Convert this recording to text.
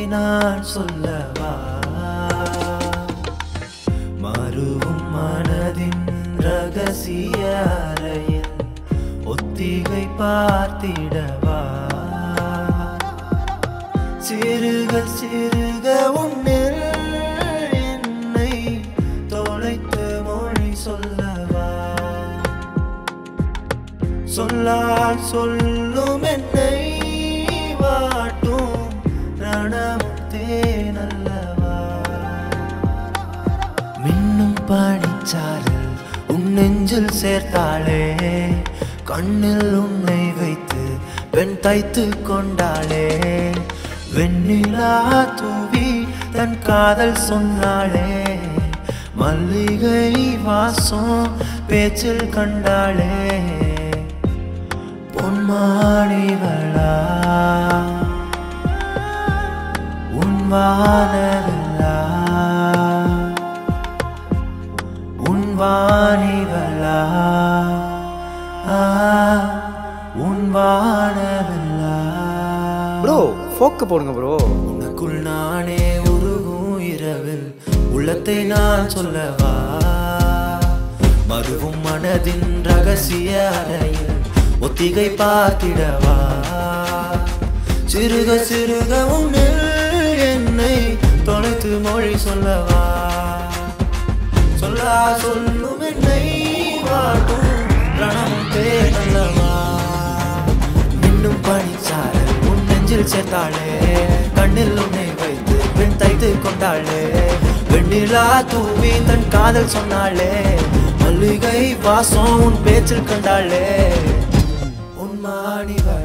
நான் சொல்லவா மறுவும் மனதின் ரகசிய அறையில் ஒத்திகை பார்த்திடவா சிறுக சிறுக உன்னில் என்னை தொலைத்து மொழி சொல்லவா சொல்லால் சொல்லும் என்னை வாட்டும் ரணமும் தேனல்லவா மின்னும் பனிச்சாரல் உன் நெஞ்சில் சேர்த்தாளே கண்ணில் உன்னை வைத்து பெண் தைத்து கொண்டாளே வெண்ணிலா தூவி தன் காதல் சொன்னாளே மல்லிகை வாசம் பேச்சில் கண்டாளே பொன்மாணிவளா உன் வானவளா உன் வாணிவளா ஆ, உன் வானவளா ப்ரோ ஃபோக்கு போடுங்க ப்ரோ உனக்குள் நானே உருகும் இரவில் உள்ளத்தை நான் சொல்லவா மறுவும் மனதின் ரகசிய அறையில் ஒத்திகை பார்த்திடவா சிறுக சிறுக உன்னில் என்னை தொலைத்து மொழி சொல்லவா சொல்லா சொல்லும் என்னை வாட்டும் ரணமும் தேனல்லவா இன்னும் பனிச்சாரல் உன் நெஞ்சில் சேர்த்தாளே கண்ணில் உன்னை வைத்து பெண் தைத்து கொண்டாளே வெண்ணிலா தூவி தன் காதல் சொன்னாளே மல்லிகை வாசம் உன் பேச்சில் கண்டாளே உன் மாணிவ